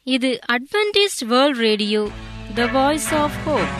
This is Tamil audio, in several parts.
இது Adventist world radio the voice of hope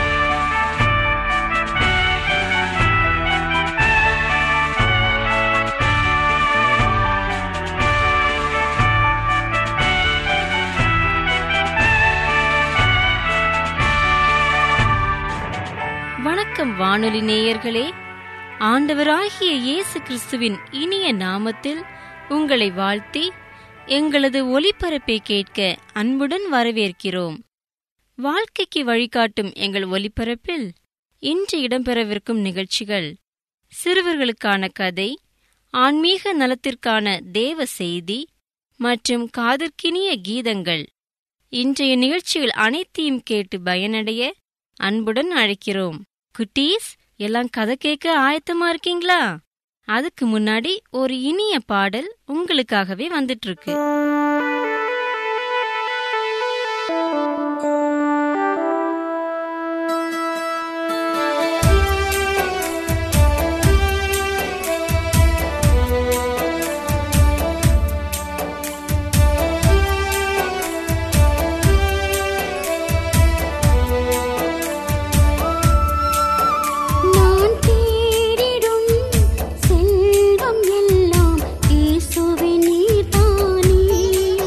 வணக்கம் வானொலி நேயர்களே ஆண்டவராகிய இயேசு கிறிஸ்துவின் இனிய நாமத்தில் உங்களை வாழ்த்தி எங்களது ஒலிபரப்பை கேட்க அன்புடன் வரவேற்கிறோம் வாழ்க்கைக்கு வழிகாட்டும் எங்கள் ஒலிபரப்பில் இன்று இடம்பெறவிருக்கும் நிகழ்ச்சிகள் சிறுவர்களுக்கான கதை ஆன்மீக நலத்திற்கான தேவ செய்தி மற்றும் காதற்கினிய கீதங்கள் இன்றைய நிகழ்ச்சிகள் அனைத்தையும் கேட்டு பயனடைய அன்புடன் அழைக்கிறோம் குட்டீஸ் எல்லாம் கதை கேட்க ஆயத்தமா இருக்கீங்களா அதுக்கு முன்னாடி ஒரு இனிய பாடல் உங்களுக்காகவே வந்துட்டு இருக்கு நான் தேடிடும் செல்வம் எல்லாம் இயேசுவே நீர்தானே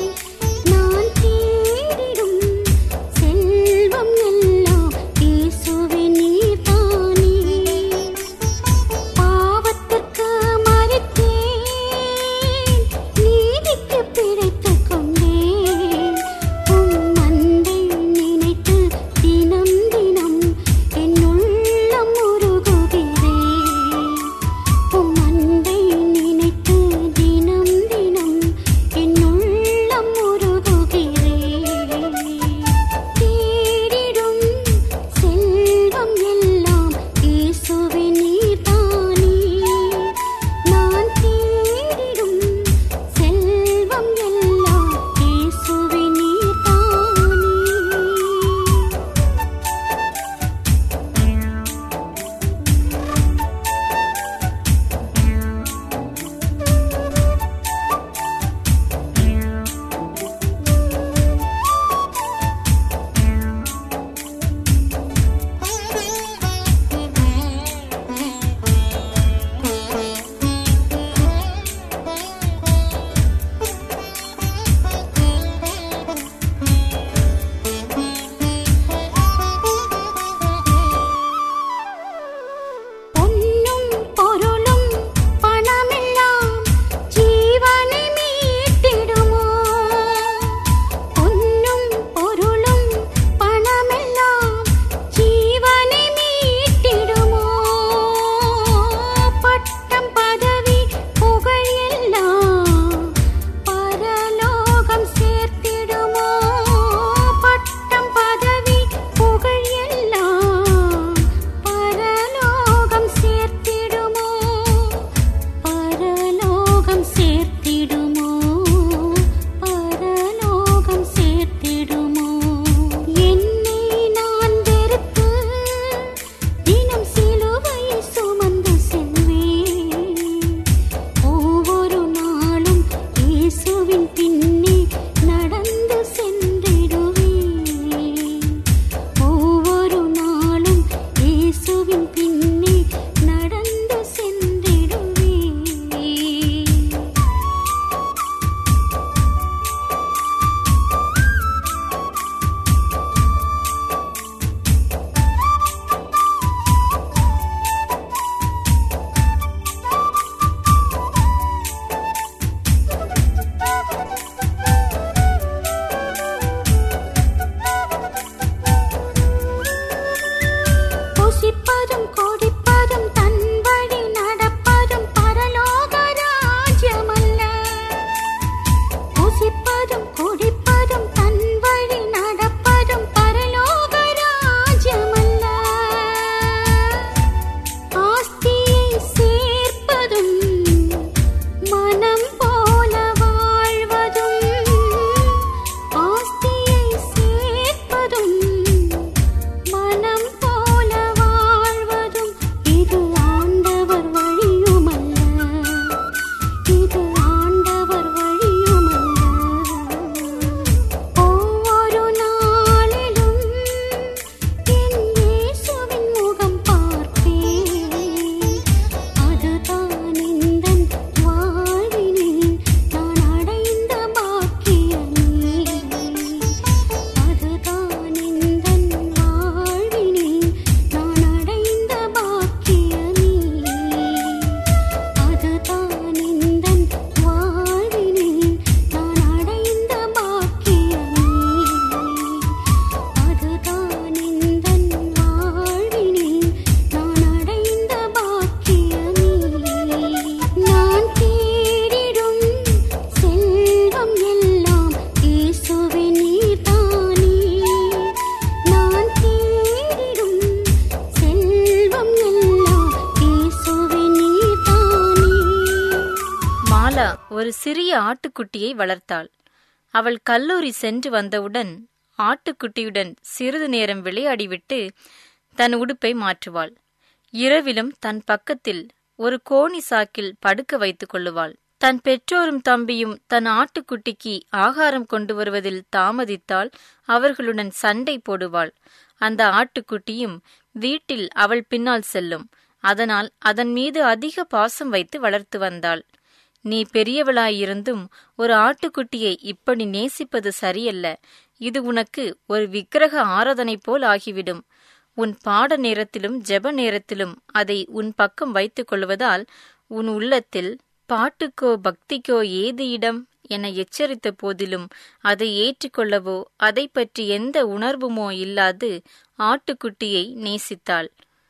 ஒரு சிறிய ஆட்டுக்குட்டியை வளர்த்தாள் அவள் கல்லூரி சென்று வந்தவுடன் ஆட்டுக்குட்டியுடன் சிறிது நேரம் விளையாடிவிட்டு தன் உடுப்பை மாற்றுவாள் இரவிலும் தன் பக்கத்தில் ஒரு கோணி சாக்கில் படுக்க வைத்துக் கொள்ளுவாள் தன் பெற்றோரும் தம்பியும் தன் ஆட்டுக்குட்டிக்கு ஆகாரம் கொண்டு வருவதில் தாமதித்தால் அவர்களுடன் சண்டை போடுவாள் அந்த ஆட்டுக்குட்டியும் வீட்டில் அவள் பின்னால் செல்லும் அதனால் அதன் மீது அதிக பாசம் வைத்து வளர்த்து வந்தாள் நீ பெரியவளாயிருந்தும் ஒரு ஆட்டுக்குட்டியை இப்படி நேசிப்பது சரியல்ல இது உனக்கு ஒரு விக்கிரக ஆராதனை போல் ஆகிவிடும் உன் பாட நேரத்திலும் ஜெப நேரத்திலும் அதை உன் பக்கம் வைத்துக் கொள்வதால் உன் உள்ளத்தில் பாட்டுக்கோ பக்திக்கோ ஏது இடம் என எச்சரித்த போதிலும் அதை ஏற்றுக்கொள்ளவோ அதை பற்றி எந்த உணர்வுமோ இல்லாது ஆட்டுக்குட்டியை நேசித்தாள்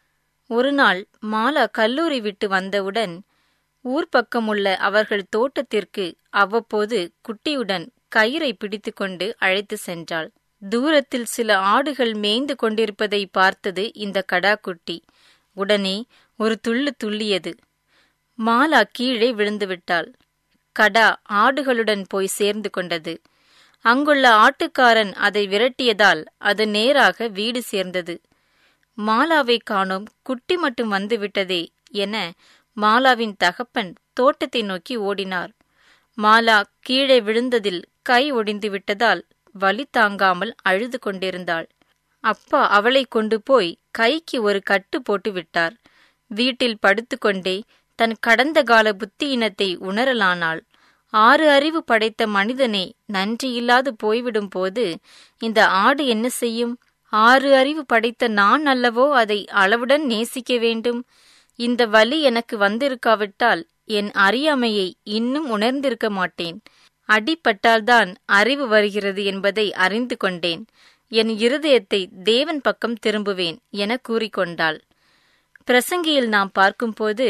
ஒரு நாள் மாலா கல்லூரி விட்டு வந்தவுடன் ஊர்ப்பக்கமுள்ள அவர்கள் தோட்டத்திற்கு அவ்வப்போது குட்டியுடன் கயிறை பிடித்துக்கொண்டு அழைத்து சென்றாள் தூரத்தில் சில ஆடுகள் மேய்ந்து கொண்டிருப்பதை பார்த்தது இந்த கடாக்குட்டி உடனே ஒரு துள்ளு துள்ளியது மாலா கீழே விழுந்து விட்டாள் கடா ஆடுகளுடன் போய் சேர்ந்து கொண்டது அங்குள்ள ஆட்டுக்காரன் அதை விரட்டியதால் அது நேராக வீடு சேர்ந்தது மாலாவை காணோம் குட்டி மட்டும் வந்துவிட்டதே என மாலாவின் தகப்பன் தோட்டத்தை நோக்கி ஓடினார் மாலா கீழே விழுந்ததில் கை ஒடிந்து விட்டதால் வலி தாங்காமல் அழுது கொண்டிருந்தாள் அப்பா அவளை கொண்டு போய் கைக்கு ஒரு கட்டு போட்டு விட்டார் வீட்டில் படுத்துக்கொண்டே தன் கடந்த கால புத்தியினத்தை உணரலானாள் ஆறு அறிவு படைத்த மனிதனே நன்றியில்லாது போய்விடும் போது இந்த ஆடு என்ன செய்யும் ஆறு அறிவு படைத்த நான் அல்லவோ அதை அளவுடன் நேசிக்க வேண்டும் இந்த வலி எனக்கு வந்திருக்காவிட்டால் என் அறியாமையை இன்னும் உணர்ந்திருக்க மாட்டேன் அடிப்பட்டால்தான் அறிவு வருகிறது என்பதை அறிந்து கொண்டேன் என் இருதயத்தை தேவன் பக்கம் திரும்புவேன் என கூறிக்கொண்டாள் பிரசங்கியில் நாம் பார்க்கும்போது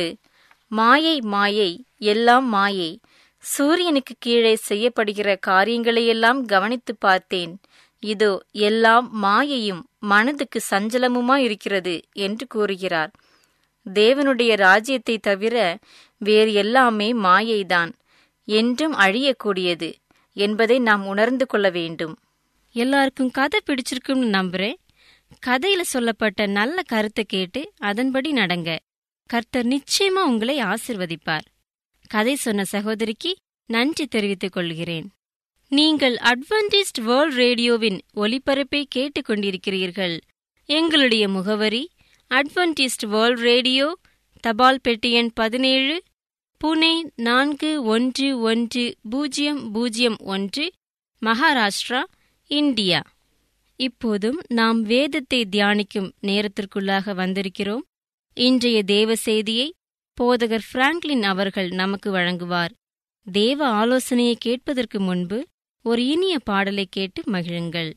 மாயை மாயை எல்லாம் மாயை சூரியனுக்கு கீழே செய்யப்படுகிற காரியங்களையெல்லாம் கவனித்து பார்த்தேன் இதோ எல்லாம் மாயையும் மனதுக்கு சஞ்சலமுமாயிருக்கிறது என்று கூறுகிறார் தேவனுடைய ராஜ்யத்தை தவிர வேறு எல்லாமே மாயைதான் என்றும் அழியக்கூடியது என்பதை நாம் உணர்ந்து கொள்ள வேண்டும் எல்லாருக்கும் கதை பிடிச்சிருக்கும்னு நம்புறேன் கதையில சொல்லப்பட்ட நல்ல கருத்தை கேட்டு அதன்படி நடங்க கர்த்தர் நிச்சயமா உங்களை ஆசிர்வதிப்பார் கதை சொன்ன சகோதரிக்கு நன்றி தெரிவித்துக் கொள்கிறேன் நீங்கள் அட்வென்டிஸ்ட் வேர்ல்ட் ரேடியோவின் ஒலிபரப்பை கேட்டுக்கொண்டிருக்கிறீர்கள் எங்களுடைய முகவரி அட்வென்டிஸ்ட் வேர்ல்ட் ரேடியோ தபால் பெட்டி எண் பதினேழு புனே நான்கு ஒன்று ஒன்று பூஜ்ஜியம் பூஜ்ஜியம் ஒன்று மகாராஷ்டிரா இந்தியா இப்போதும் நாம் வேதத்தை தியானிக்கும் நேரத்திற்குள்ளாக வந்திருக்கிறோம் இன்றைய தேவ செய்தியை போதகர் பிராங்க்லின் அவர்கள் நமக்கு வழங்குவார் தேவ ஆலோசனையை கேட்பதற்கு முன்பு ஒரு இனிய பாடலை கேட்டு மகிழுங்கள்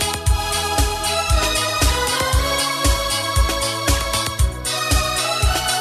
ஆ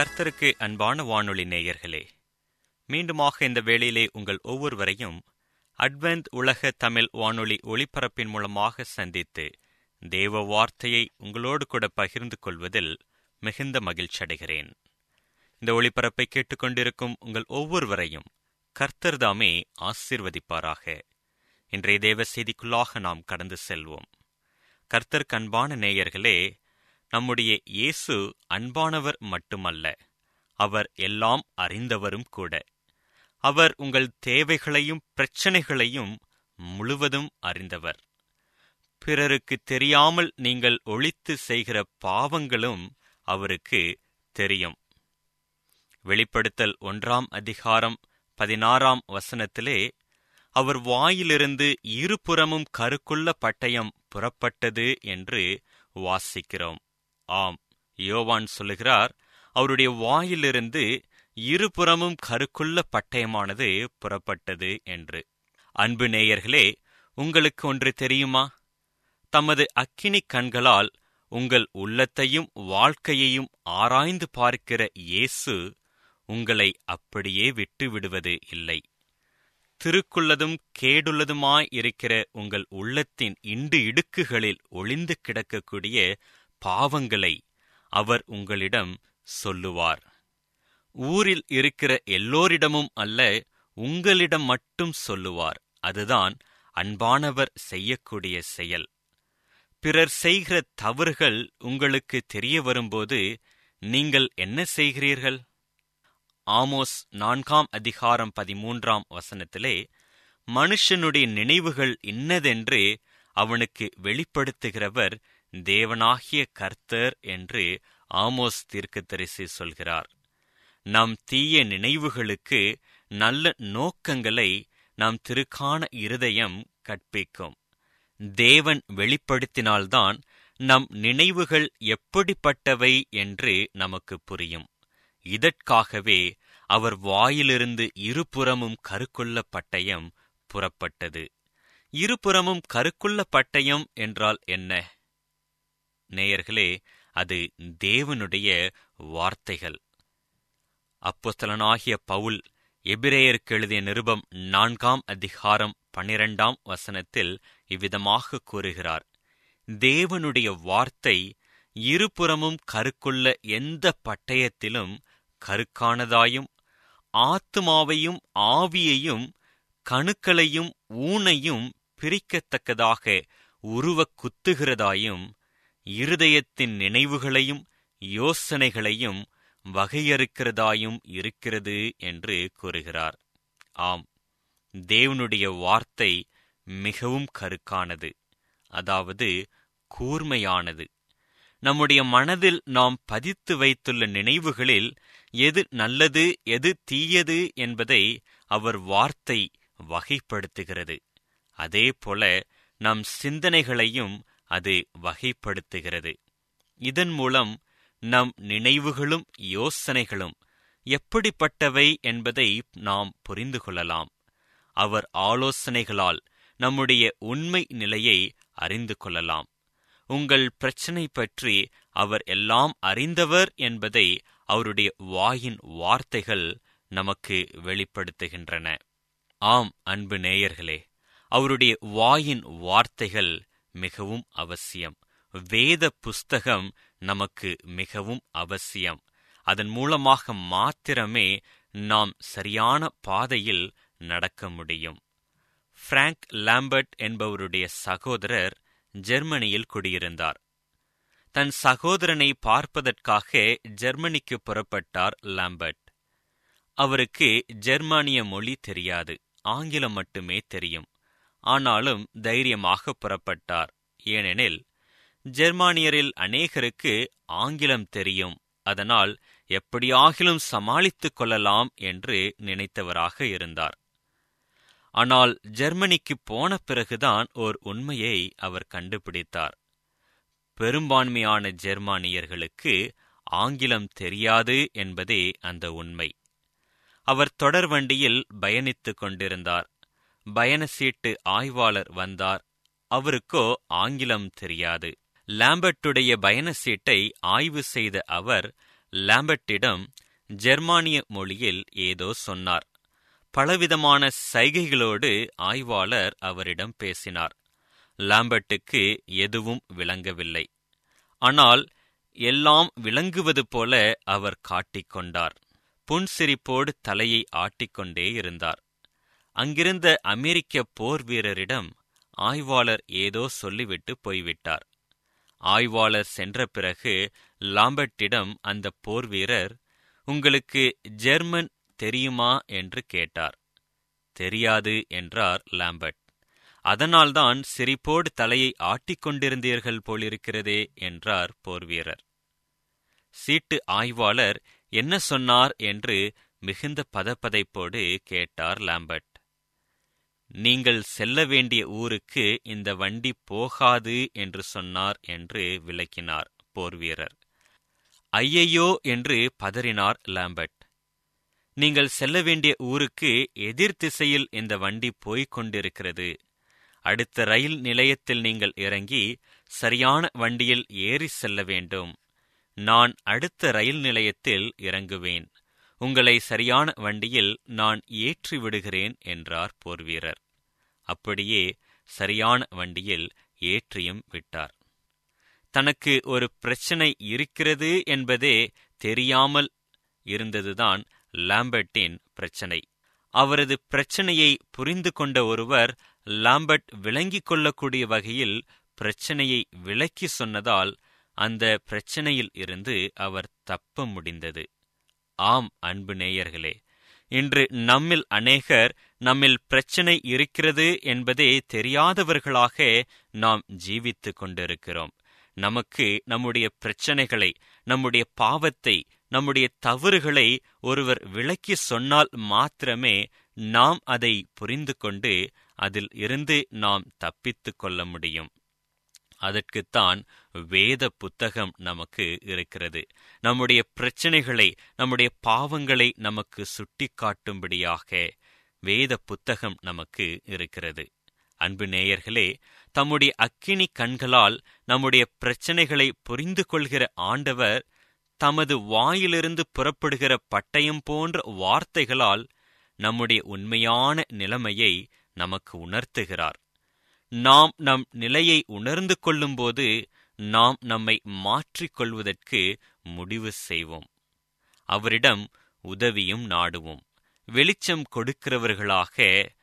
கர்த்தருக்கு அன்பான வானொலி நேயர்களே மீண்டுமாக இந்த வேளையிலே உங்கள் ஒவ்வொருவரையும் அட்வென்த் உலக தமிழ் வானொலி ஒளிபரப்பின் மூலமாக சந்தித்து தேவ வார்த்தையை உங்களோடு கூட பகிர்ந்து கொள்வதில் மிகுந்த மகிழ்ச்சி அடைகிறேன் இந்த ஒளிபரப்பை கேட்டுக்கொண்டிருக்கும் உங்கள் ஒவ்வொருவரையும் கர்த்தர் தாமே ஆசீர்வதிப்பாராக இன்றைய தேவ செய்திக்குள்ளாக நாம் கடந்து செல்வோம் கர்த்தருக்கு அன்பான நேயர்களே நம்முடைய இயேசு அன்பானவர் மட்டுமல்ல அவர் எல்லாம் அறிந்தவரும் கூட அவர் உங்கள் தேவைகளையும் பிரச்சனைகளையும் முழுவதும் அறிந்தவர் பிறருக்கு தெரியாமல் நீங்கள் ஒழித்து செய்கிற பாவங்களும் அவருக்கு தெரியும் வெளிப்படுத்தல் ஒன்றாம் அதிகாரம் பதினாறாம் வசனத்திலே அவர் வாயிலிருந்து இருபுறமும் கருக்குள்ள பட்டயம் புறப்பட்டது என்று வாசிக்கிறோம் ஆம் யோவான் சொல்லுகிறார் அவருடைய வாயிலிருந்து இருபுறமும் கருக்குள்ள பட்டயமானது புறப்பட்டது என்று அன்பு நேயர்களே உங்களுக்கு ஒன்று தெரியுமா தமது அக்கினி கண்களால் உங்கள் உள்ளத்தையும் வாழ்க்கையையும் ஆராய்ந்து பார்க்கிற இயேசு உங்களை அப்படியே விட்டு விடுவது இல்லை திருக்குள்ளதும் கேடுள்ளதுமாய் இருக்கிற உங்கள் உள்ளத்தின் இண்டு இடுக்குகளில் ஒளிந்து கிடக்கக்கூடிய பாவங்களை அவர் உங்களிடம் சொல்லுவார் ஊரில் இருக்கிற எல்லோரிடமும் அல்ல உங்களிடம் மட்டும் சொல்லுவார் அதுதான் அன்பானவர் செய்யக்கூடிய செயல் பிறர் செய்கிற தவறுகள் உங்களுக்கு தெரிய வரும்போது நீங்கள் என்ன செய்கிறீர்கள் ஆமோஸ் நான்காம் அதிகாரம் பதிமூன்றாம் வசனத்திலே மனுஷனுடைய நினைவுகள் இன்னதென்று அவனுக்கு வெளிப்படுத்துகிறவர் தேவனாகிய கர்த்தர் என்று ஆமோஸ் தீர்க்கதரிசி சொல்கிறார் நம் தீய நினைவுகளுக்கு நல்ல நோக்கங்களை நம் திருக்கான இருதயம் கற்பிக்கும் தேவன் வெளிப்படுத்தினால்தான் நம் நினைவுகள் எப்படிப்பட்டவை என்று நமக்கு புரியும் இதற்காகவே அவர் வாயிலிருந்து இருபுறமும் கருக்குள்ள பட்டயம் புறப்பட்டது இருபுறமும் கருக்குள்ள பட்டயம் என்றால் என்ன நேயர்களே அது தேவனுடைய வார்த்தைகள் அப்போஸ்தலனாகிய பவுல் எபிரேயருக்கு எழுதிய நிருபம் நான்காம் அதிகாரம் பனிரெண்டாம் வசனத்தில் இவ்விதமாக கூறுகிறார் தேவனுடைய வார்த்தை இருபுறமும் கருக்குள்ள எந்த பட்டயத்திலும் கருக்கானதாயும் ஆத்துமாவையும் ஆவியையும் கணுக்களையும் ஊனையும் பிரிக்கத்தக்கதாக உருவ குத்துகிறதாயும் இருதயத்தின் நினைவுகளையும் யோசனைகளையும் வகையறுக்கிறதாயும் இருக்கிறது என்று கூறுகிறார் ஆம் தேவனுடைய வார்த்தை மிகவும் கருக்கானது அதாவது கூர்மையானது நம்முடைய மனதில் நாம் பதித்து வைத்துள்ள நினைவுகளில் எது நல்லது எது தீயது என்பதை அவர் வார்த்தை வகைப்படுத்துகிறது அதே போல நம் சிந்தனைகளையும் அது வகைப்படுத்துகிறது இதன் மூலம் நம் நினைவுகளும் யோசனைகளும் எப்படிப்பட்டவை என்பதை நாம் புரிந்து கொள்ளலாம் அவர் ஆலோசனைகளால் நம்முடைய உண்மை நிலையை அறிந்து கொள்ளலாம் உங்கள் பிரச்சனை பற்றி அவர் எல்லாம் அறிந்தவர் என்பதை அவருடைய வாயின் வார்த்தைகள் நமக்கு வெளிப்படுத்துகின்றன ஆம் அன்பு நேயர்களே அவருடைய வாயின் வார்த்தைகள் மிகவும் அவசியம் வேத புஸ்தகம் நமக்கு மிகவும் அவசியம் அதன் மூலமாக மாத்திரமே நாம் சரியான பாதையில் நடக்க முடியும் பிராங்க் லாம்பர்ட் என்பவருடைய சகோதரர் ஜெர்மனியில் குடியிருந்தார் தன் சகோதரனை பார்ப்பதற்காக ஜெர்மனிக்கு புறப்பட்டார் லாம்பர்ட் அவருக்கு ஜெர்மானிய மொழி தெரியாது ஆங்கிலம் மட்டுமே தெரியும் ஆனாலும் தைரியமாக புறப்பட்டார் ஏனெனில் ஜெர்மானியரில் அநேகருக்கு ஆங்கிலம் தெரியும் அதனால் எப்படியாகிலும் சமாளித்துக் கொள்ளலாம் என்று நினைத்தவராக இருந்தார் ஆனால் ஜெர்மனிக்கு போன பிறகுதான் ஓர் உண்மையை அவர் கண்டுபிடித்தார் பெரும்பான்மையான ஜெர்மானியர்களுக்கு ஆங்கிலம் தெரியாது என்பதே அந்த உண்மை அவர் தொடர் வண்டியில் பயணித்துக் கொண்டிருந்தார் பயண சீட்டு ஆய்வாளர் வந்தார் அவருக்கோ ஆங்கிலம் தெரியாது லாம்பர்ட்டுடைய பயண சீட்டை ஆய்வு செய்த அவர் லாம்பர்ட்டிடம் ஜெர்மானிய மொழியில் ஏதோ சொன்னார் பலவிதமான சைகைகளோடு ஆய்வாளர் அவரிடம் பேசினார் லாம்பர்ட்டுக்கு எதுவும் விளங்கவில்லை ஆனால் எல்லாம் விளங்குவது போல அவர் காட்டிக்கொண்டார் புன்சிரிப்போடு தலையை ஆட்டிக்கொண்டே இருந்தார் அங்கிருந்த அமெரிக்க போர் வீரரிடம் ஆய்வாளர் ஏதோ சொல்லிவிட்டு போய்விட்டார் ஆய்வாளர் சென்ற பிறகு லாம்பர்ட்டிடம் அந்த போர் வீரர் உங்களுக்கு ஜெர்மன் தெரியுமா என்று கேட்டார் தெரியாது என்றார் லாம்பர்ட் அதனால்தான் சிரிப்போடு தலையை ஆட்டிக்கொண்டிருந்தீர்கள் போலிருக்கிறதே என்றார் போர்வீரர் சீட்டு ஆய்வாளர் என்ன சொன்னார் என்று மிகுந்த பதப்பதைப்போடு கேட்டார் லாம்பர்ட் நீங்கள் செல்ல வேண்டிய ஊருக்கு இந்த வண்டி போகாது என்று சொன்னார் என்று விளக்கினார் போர்வீரர் ஐயையோ என்று பதறினார் லாம்பர்ட் நீங்கள் செல்ல வேண்டிய ஊருக்கு எதிர் திசையில் இந்த வண்டி போய்க் கொண்டிருக்கிறது அடுத்த ரயில் நிலையத்தில் நீங்கள் இறங்கி சரியான வண்டியில் ஏறி செல்ல வேண்டும் நான் அடுத்த ரயில் நிலையத்தில் இறங்குவேன் உங்களை சரியான வண்டியில் நான் ஏற்றி விடுகிறேன் என்றார் போர்வீரர் அப்படியே சரியான வண்டியில் ஏற்றியும் விட்டார் தனக்கு ஒரு பிரச்சனை இருக்கிறது என்பதே தெரியாமல் இருந்ததுதான் லாம்பர்ட்டின் பிரச்சனை அவரது பிரச்சனையை புரிந்து கொண்ட ஒருவர் லாம்பர்ட் விளங்கிக் கொள்ளக்கூடிய வகையில் பிரச்சனையை விளக்கி சொன்னதால் அந்த பிரச்சனையில் இருந்து அவர் தப்ப முடிந்தது ஆம் அன்பு நேயர்களே இன்று நம்மில் அநேகர் நம்மில் பிரச்சனை இருக்கிறது என்பதே தெரியாதவர்களாக நாம் ஜீவித்துக் கொண்டிருக்கிறோம் நமக்கு நம்முடைய பிரச்சனைகளை நம்முடைய பாவத்தை நம்முடைய தவறுகளை ஒருவர் விளக்கி சொன்னால் மாத்திரமே நாம் அதை புரிந்து கொண்டு அதில் இருந்து நாம் தப்பித்துக் கொள்ள முடியும் அதற்குத்தான் வேத புத்தகம் நமக்கு இருக்கிறது நம்முடைய பிரச்சனைகளை நம்முடைய பாவங்களை நமக்கு சுட்டிக்காட்டும்படியாக வேத புத்தகம் நமக்கு இருக்கிறது அன்பு நேயர்களே தம்முடைய அக்கினி கண்களால் நம்முடைய பிரச்சனைகளை புரிந்து கொள்கிற ஆண்டவர் தமது வாயிலிருந்து புறப்படுகிற பட்டயம் போன்ற வார்த்தைகளால் நம்முடைய உண்மையான நிலைமையை நமக்கு உணர்த்துகிறார் நாம் நம் நிலையை உணர்ந்து கொள்ளும்போது நாம் நம்மை மாற்றிக் கொள்வதற்கு முடிவு செய்வோம் அவரிடம் உதவியும் நாடுவோம் வெளிச்சம் கொடுக்கிறவர்களாக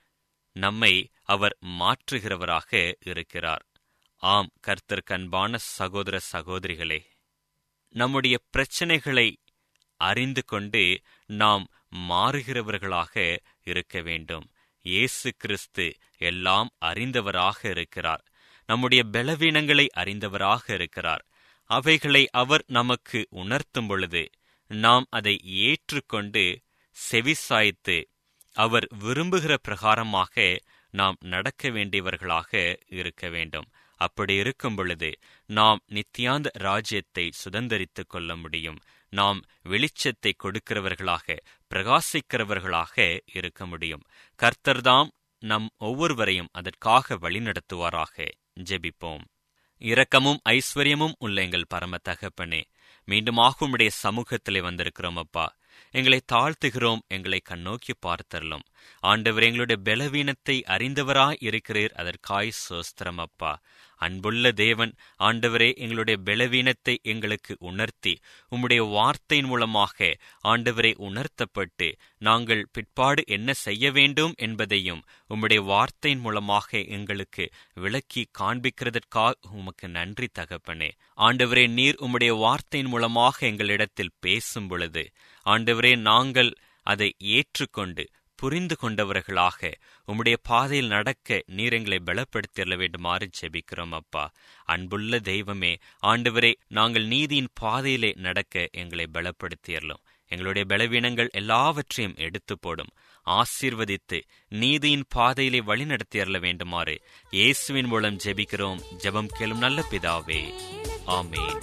நம்மை அவர் மாற்றுகிறவராக இருக்கிறார் ஆம் கர்த்தர் கண்பான சகோதர சகோதரிகளே நம்முடைய பிரச்சனைகளை அறிந்து கொண்டு நாம் மாறுகிறவர்களாக இருக்க வேண்டும் இயேசு கிறிஸ்து எல்லாம் அறிந்தவராக இருக்கிறார் நம்முடைய பலவீனங்களை அறிந்தவராக இருக்கிறார் அவைகளை அவர் நமக்கு உணர்த்தும் பொழுது நாம் அதை ஏற்றுக்கொண்டு செவிசாய்த்து அவர் விரும்புகிற பிரகாரமாக நாம் நடக்க வேண்டியவர்களாக இருக்க வேண்டும் அப்படி இருக்கும் பொழுது நாம் நித்தியாந்த ராஜ்யத்தை சுதந்தரித்துக் கொள்ள முடியும் நாம் வெளிச்சத்தை கொடுக்கிறவர்களாக பிரகாசிக்கிறவர்களாக இருக்க முடியும் கர்த்தர்தாம் நம் ஒவ்வொருவரையும் அதற்காக வழிநடத்துவாராக ஜெபிப்போம் இரக்கமும் ஐஸ்வர்யமும் உள்ள எங்கள் பரம தகப்பனே மீண்டுமாக உம்முடைய சமூகத்திலே வந்திருக்கிறோம் அப்பா எங்களை தாழ்த்துகிறோம் எங்களை கண்ணோக்கி பார்த்தரலும் ஆண்டவர் எங்களுடைய பலவீனத்தை அறிந்தவராய் இருக்கிறீர் அதற்காய் சோஸ்திரம் அப்பா அன்புள்ள தேவன் ஆண்டவரே எங்களுடைய பலவீனத்தை எங்களுக்கு உணர்த்தி உம்முடைய வார்த்தையின் மூலமாக ஆண்டவரை உணர்த்தப்பட்டு நாங்கள் பிற்பாடு என்ன செய்ய வேண்டும் என்பதையும் உம்முடைய வார்த்தையின் மூலமாக எங்களுக்கு விளக்கி காண்பிக்கிறதற்காக உமக்கு நன்றி தகப்பனே ஆண்டவரே நீர் உம்முடைய வார்த்தையின் மூலமாக எங்களிடத்தில் பேசும் பொழுது ஆண்டவரே நாங்கள் அதை ஏற்றுக்கொண்டு புரிந்து கொண்டவர்களாக உம்முடைய பாதையில் நடக்க நீர் எங்களை பலப்படுத்திட வேண்டுமாறு ஜெபிக்கிறோம் அப்பா அன்புள்ள தெய்வமே ஆண்டவரே நாங்கள் நீதியின் பாதையிலே நடக்க எங்களை பலப்படுத்தியறலும் எங்களுடைய பலவீனங்கள் எல்லாவற்றையும் எடுத்து போடும் ஆசீர்வதித்து நீதியின் பாதையிலே வழிநடத்தியறல வேண்டுமாறு இயேசுவின் மூலம் ஜெபிக்கிறோம் ஜெபம் கேளும் நல்ல பிதாவே ஆமேன்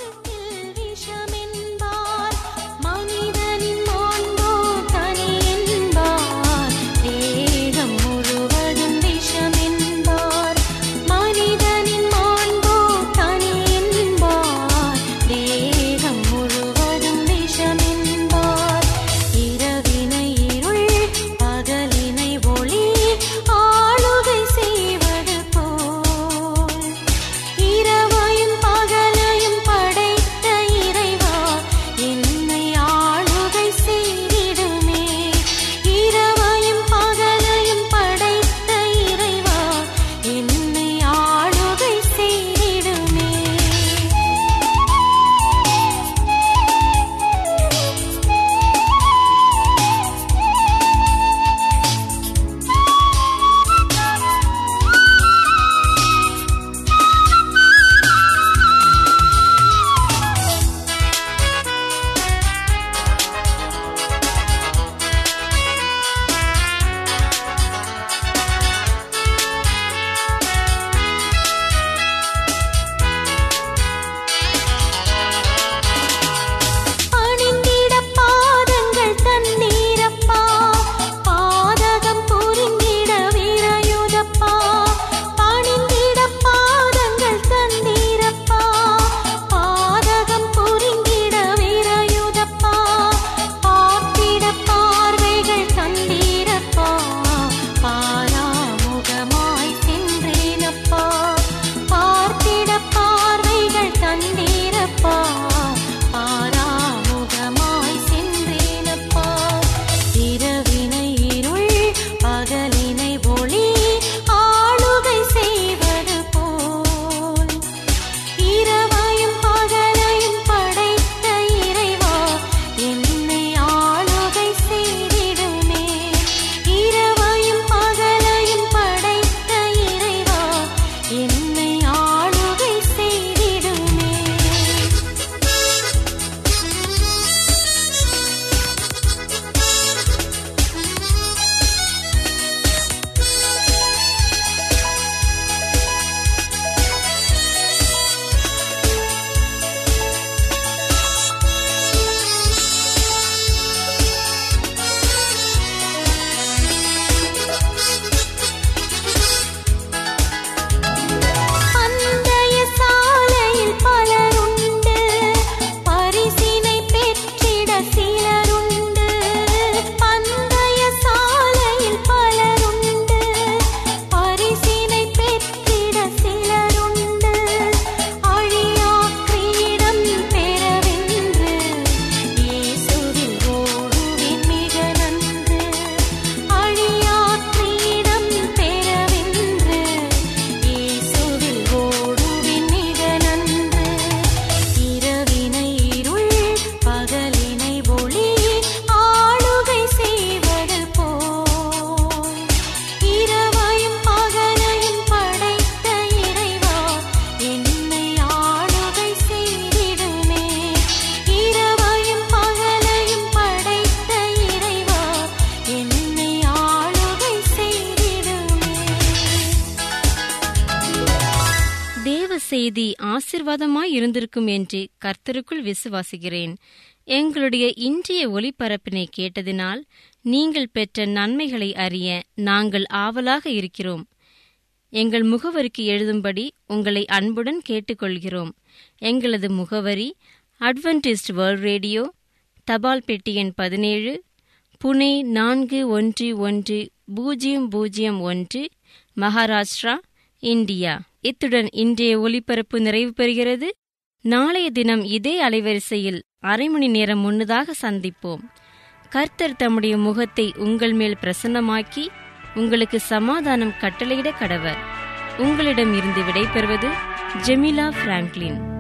விஷமென்பார் மனிதனின் மாண்போ தனி என்பார் தேகம் முழுவதும் விஷமென்பார் மனிதனின் மாண்போ தனி என்பார் தேகம் முழுவதும் விஷமென்பார் செய்தி ஆசிர்வாதமாய் இருந்திருக்கும் என்று கர்த்தருக்குள் விசுவாசிக்கிறேன் எங்களுடைய இன்றைய ஒளிபரப்பினை கேட்டதினால் நீங்கள் பெற்ற நன்மைகளை அறிய நாங்கள் ஆவலாக இருக்கிறோம் எங்கள் முகவரிக்கு எழுதும்படி உங்களை அன்புடன் கேட்டுக்கொள்கிறோம் எங்களது முகவரி அட்வென்டிஸ்ட் வேர்ல்ட் ரேடியோ தபால் பெட்டி எண் பதினேழு புனே நான்கு ஒன்று ஒன்று பூஜ்ஜியம் பூஜ்ஜியம் ஒன்று மகாராஷ்டிரா இந்தியா இத்துடன் இன்றைய ஒலிபரப்பு நிறைவு பெறுகிறது நாளைய தினம் இதே அலைவரிசையில் அரை மணி நேரம் முன்னதாக சந்திப்போம் கர்த்தர் தம்முடைய முகத்தை உங்கள் மேல் பிரசன்னமாக்கி உங்களுக்கு சமாதானம் கட்டளையிட கடவர் உங்களிடம் இருந்து விடைபெறுவது ஜெமிலா பிராங்க்லின்